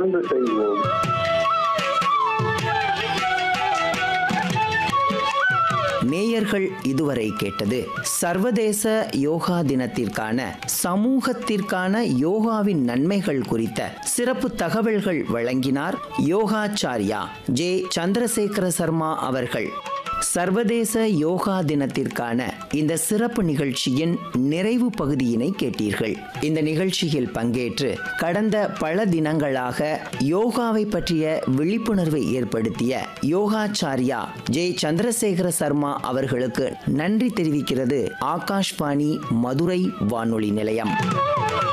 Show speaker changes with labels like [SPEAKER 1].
[SPEAKER 1] தொடர்ந்து செய்வோம்
[SPEAKER 2] நேயர்கள் இதுவரை கேட்டது சர்வதேச யோகா தினத்திற்கான சமூகத்திற்கான யோகாவின் நன்மைகள் குறித்த சிறப்பு தகவல்கள் வழங்கினார் யோகாச்சாரியா ஜே சந்திரசேகர சர்மா அவர்கள் சர்வதேச யோகா தினத்திற்கான இந்த சிறப்பு நிகழ்ச்சியின் நிறைவு பகுதியினை கேட்டீர்கள் இந்த நிகழ்ச்சியில் பங்கேற்று கடந்த பல தினங்களாக யோகாவை பற்றிய விழிப்புணர்வை ஏற்படுத்திய யோகாச்சாரியா ஜே சந்திரசேகர சர்மா அவர்களுக்கு நன்றி தெரிவிக்கிறது ஆகாஷ்வாணி மதுரை வானொலி நிலையம்